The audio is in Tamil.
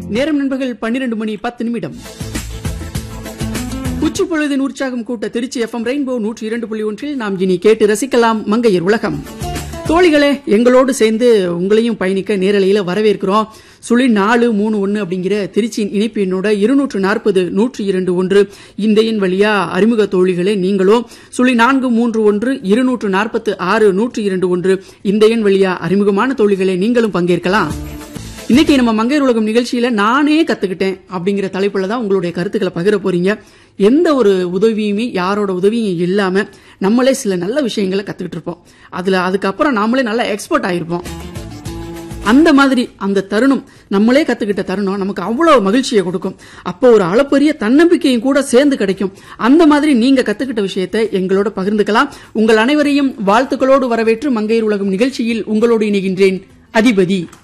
நேரம் நண்பர்கள் பன்னிரண்டு மணி பத்து நிமிடம் உச்சி பொழுதின் உற்சாகம் கூட்ட திருச்சி எஃப்எம் ரெயின்போ நூற்றி இரண்டு புள்ளி ஒன்றில் நாம் இனி கேட்டு ரசிக்கலாம் மங்கையர் உலகம் தோழிகளே எங்களோடு சேர்ந்து உங்களையும் பயணிக்க நேரலையில வரவேற்கிறோம் சுழி நாலு மூணு ஒன்னு அப்படிங்கிற திருச்சியின் இணைப்பு எண்ணோட இருநூற்று நாற்பது நூற்றி இரண்டு ஒன்று இந்த எண் வழியா அறிமுக தோழிகளே நீங்களோ சுழி நான்கு மூன்று ஒன்று இருநூற்று நாற்பத்து ஆறு நூற்றி இரண்டு ஒன்று இந்த எண் வழியா அறிமுகமான தோழிகளே நீங்களும் பங்கேற்கலாம் இன்னைக்கு நம்ம மங்கையர் உலகம் நிகழ்ச்சியில நானே கத்துக்கிட்டேன் அப்படிங்கிற தலைப்புல தான் உங்களுடைய கருத்துக்களை பகிர போறீங்க எந்த ஒரு உதவியுமே யாரோட உதவியும் இல்லாம நம்மளே சில நல்ல விஷயங்களை கத்துக்கிட்டு இருப்போம் அதுல அதுக்கப்புறம் நாமளே நல்லா எக்ஸ்பர்ட் ஆயிருப்போம் அந்த மாதிரி அந்த தருணம் நம்மளே கத்துக்கிட்ட தருணம் நமக்கு அவ்வளவு மகிழ்ச்சியை கொடுக்கும் அப்போ ஒரு அளப்பரிய தன்னம்பிக்கையும் கூட சேர்ந்து கிடைக்கும் அந்த மாதிரி நீங்க கத்துக்கிட்ட விஷயத்தை எங்களோட பகிர்ந்துக்கலாம் உங்கள் அனைவரையும் வாழ்த்துக்களோடு வரவேற்று மங்கையர் உலகம் நிகழ்ச்சியில் உங்களோடு இணைகின்றேன் அதிபதி